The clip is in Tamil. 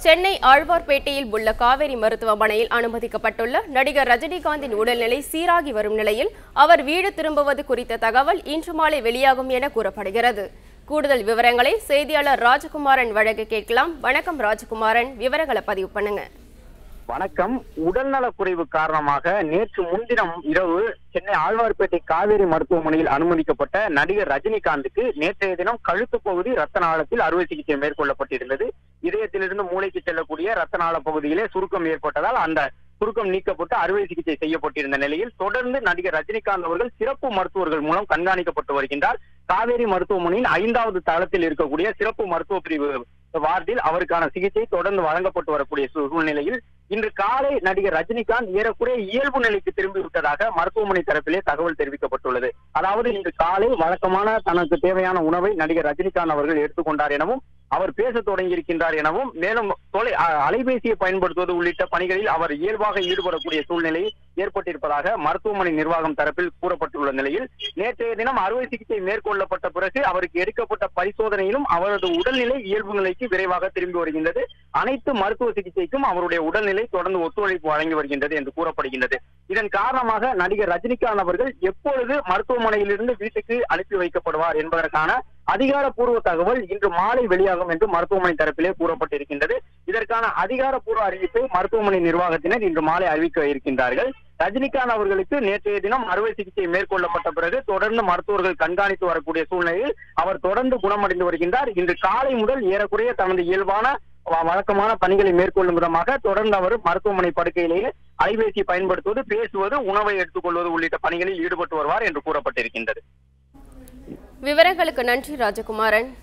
சென்னை ஆழ்வார்பேட்டையில் உள்ள காவேரி மருத்துவமனையில் அனுமதிக்கப்பட்டுள்ள நடிகர் ரஜினிகாந்தின் உடல்நிலை சீராகி வரும் நிலையில் அவர் வீடு திரும்புவது குறித்த தகவல் இன்று மாலை வெளியாகும் என கூறப்படுகிறது கூடுதல் விவரங்களை செய்தியாளர் ராஜகுமாரன் வழங்க கேட்கலாம் வணக்கம் ராஜகுமாரன் விவரங்களை பதிவு பண்ணுங்க வணக்கம் உடல்நலக் குறைவு காரணமாக நேற்று முன்தினம் இரவு சென்னை ஆழ்வார்பேட்டை காவேரி மருத்துவமனையில் அனுமதிக்கப்பட்ட நடிகர் ரஜினிகாந்துக்கு நேற்றைய தினம் கழுத்து பகுதி ரத்த நாளத்தில் அறுவை சிகிச்சை மேற்கொள்ளப்பட்டிருந்தது இதயத்திலிருந்து மூளைக்கு செல்லக்கூடிய ரத்த நாள பகுதியிலே சுருக்கம் ஏற்பட்டதால் அந்த சுருக்கம் நீக்கப்பட்டு அறுவை சிகிச்சை செய்யப்பட்டிருந்த நிலையில் தொடர்ந்து நடிகர் ரஜினிகாந்த் அவர்கள் சிறப்பு மருத்துவர்கள் மூலம் கண்காணிக்கப்பட்டு வருகின்றார் காவேரி மருத்துவமனையின் ஐந்தாவது தளத்தில் இருக்கக்கூடிய சிறப்பு மருத்துவ பிரிவு வார்டில் அவருக்கான சிகிச்சை தொடர்ந்து வழங்கப்பட்டு வரக்கூடிய சூ- சூழ்நிலையில் இன்று காலை நடிகர் ரஜினிகாந்த் ஏறக்குறைய இயல்பு நிலைக்கு திரும்பி விட்டதாக மருத்துவமனை தரப்பிலே தகவல் தெரிவிக்கப்பட்டுள்ளது அதாவது இன்று காலை வழக்கமான தனக்கு தேவையான உணவை நடிகர் ரஜினிகாந்த் அவர்கள் எடுத்துக்கொண்டார் எனவும் அவர் பேச தொடங்கி இருக்கின்றார் எனவும் மேலும் தொலை அ- அலைபேசியை பயன்படுத்துவது உள்ளிட்ட பணிகளில் அவர் இயல்பாக ஈடுபடக்கூடிய சூழ்நிலை ஏற்பட்டிருப்பதாக மருத்துவமனை நிர்வாகம் தரப்பில் கூறப்பட்டுள்ள நிலையில் நேற்றைய தினம் அறுவை சிகிச்சை மேற்கொள்ளப்பட்ட பிறகு அவருக்கு எடுக்கப்பட்ட பரிசோதனையிலும் அவரது உடல்நிலை இயல்பு நிலைக்கு விரைவாக திரும்பி வருகின்றது அனைத்து மருத்துவ சிகிச்சைக்கும் அவருடைய உடல்நிலை தொடர்ந்து ஒத்துழைப்பு வழங்கி வருகின்றது என்று கூறப்படுகின்றது இதன் காரணமாக நடிகர் ரஜினிகாந்த் அவர்கள் எப்பொழுது மருத்துவமனையிலிருந்து வீட்டுக்கு அனுப்பி வைக்கப்படுவார் என்பதற்கான அதிகாரப்பூர்வ தகவல் இன்று மாலை வெளியாகும் என்று மருத்துவமனை தரப்பிலே கூறப்பட்டிருக்கின்றது இதற்கான அதிகாரப்பூர்வ அறிவிப்பை மருத்துவமனை நிர்வாகத்தினர் இன்று மாலை அறிவிக்க இருக்கின்றார்கள் ரஜினிகாந்த் அவர்களுக்கு நேற்றைய தினம் அறுவை சிகிச்சை மேற்கொள்ளப்பட்ட பிறகு தொடர்ந்து மருத்துவர்கள் கண்காணித்து வரக்கூடிய சூழ்நிலையில் அவர் தொடர்ந்து குணமடைந்து வருகின்றார் இன்று காலை முதல் ஏறக்குறைய தனது இயல்பான வ- வழக்கமான பணிகளை மேற்கொள்ளும் விதமாக தொடர்ந்து அவர் மருத்துவமனை படுக்கையிலேயே அலைபேசி பயன்படுத்துவது பேசுவது உணவை எடுத்துக்கொள்வது உள்ளிட்ட பணிகளில் ஈடுபட்டு வருவார் என்று கூறப்பட்டிருக்கின்றது விவரங்களுக்கு நன்றி ராஜகுமாரன்